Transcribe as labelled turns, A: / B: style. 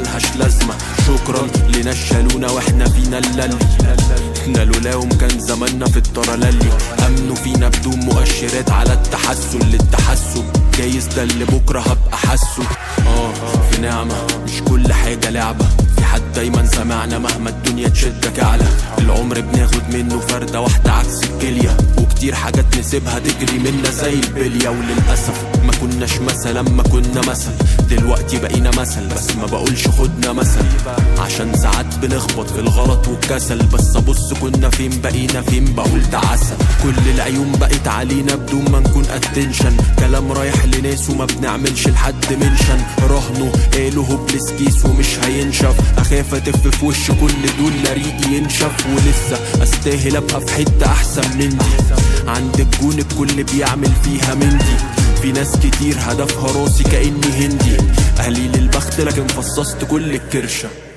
A: ملهاش لازمة شكرا لناس شالونا واحنا فينا اللي احنا لولاهم كان زماننا في الترللي امنوا فينا بدون مؤشرات على التحسن للتحسن جايز ده اللي بكره هبقى حاسه اه في نعمة مش كل حاجة لعبة في حد دايما سمعنا مهما الدنيا تشدك اعلى العمر بناخد منه فردة واحدة عكس الكلية وكتير حاجات نسيبها تجري منا زي البلية وللأسف ما كناش مثلا ما كنا مثل دلوقتي بقينا مثل بس ما بقولش خدنا مثل عشان ساعات بنخبط في الغلط والكسل بس ابص كنا فين بقينا فين بقول تعسل كل العيون بقت علينا بدون ما نكون اتنشن كلام رايح لناس وما بنعملش لحد منشن رهنه قالوا هوبلس كيس ومش هينشف اخاف اتف في وش كل دول لا ريقي ينشف ولسه استاهل ابقى في حته احسن من دي عند الجون الكل بيعمل فيها من دي في ناس كتير هدفها راسي كاني هندي قليل البخت لكن فصصت كل الكرشه